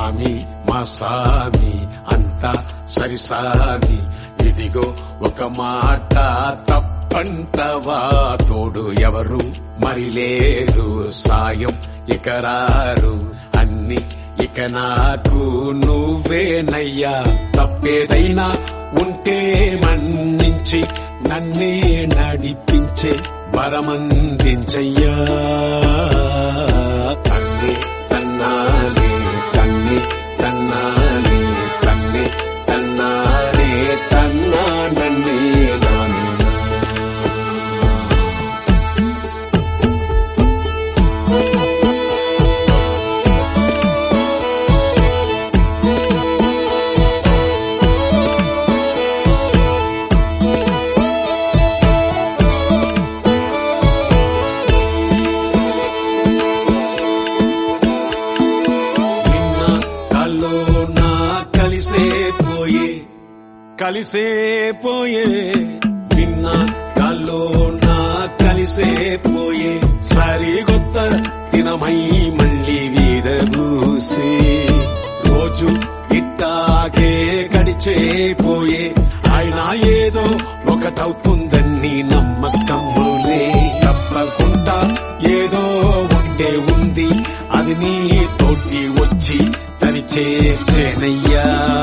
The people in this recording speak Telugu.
సామి మా సామి అంతా సరి సామి ఇదిగో ఒక మాట తప్పంటవా తోడు ఎవరు మరి లేరు సాయం ఇక రారు అన్ని ఇక నాకు నువ్వేనయ్యా తప్పేదైనా ఉంటే మన్నించి నన్నే నడిపించే వరమందించయ్యా తన్నే తన్నానే తన్నే తన్నానే తన్నే తన్నానే తన్నా నన్నే నానే నిన్న కల్లో నా కలిసే పోయే కలిసే పోయే నిన్న కల్లో నా కలిసే పోయే సరిగొత్త దినమై మళ్ళీ వీరబూసే రోజు ఇట్టాకే గడిచే పోయే ఆయన ఏదో ఒకటవుతుందని నమ్మకములే తప్పకుండా ఏదో ఒకటే ఉంది అది నీ తోటి వచ్చి తని చేనయ్యా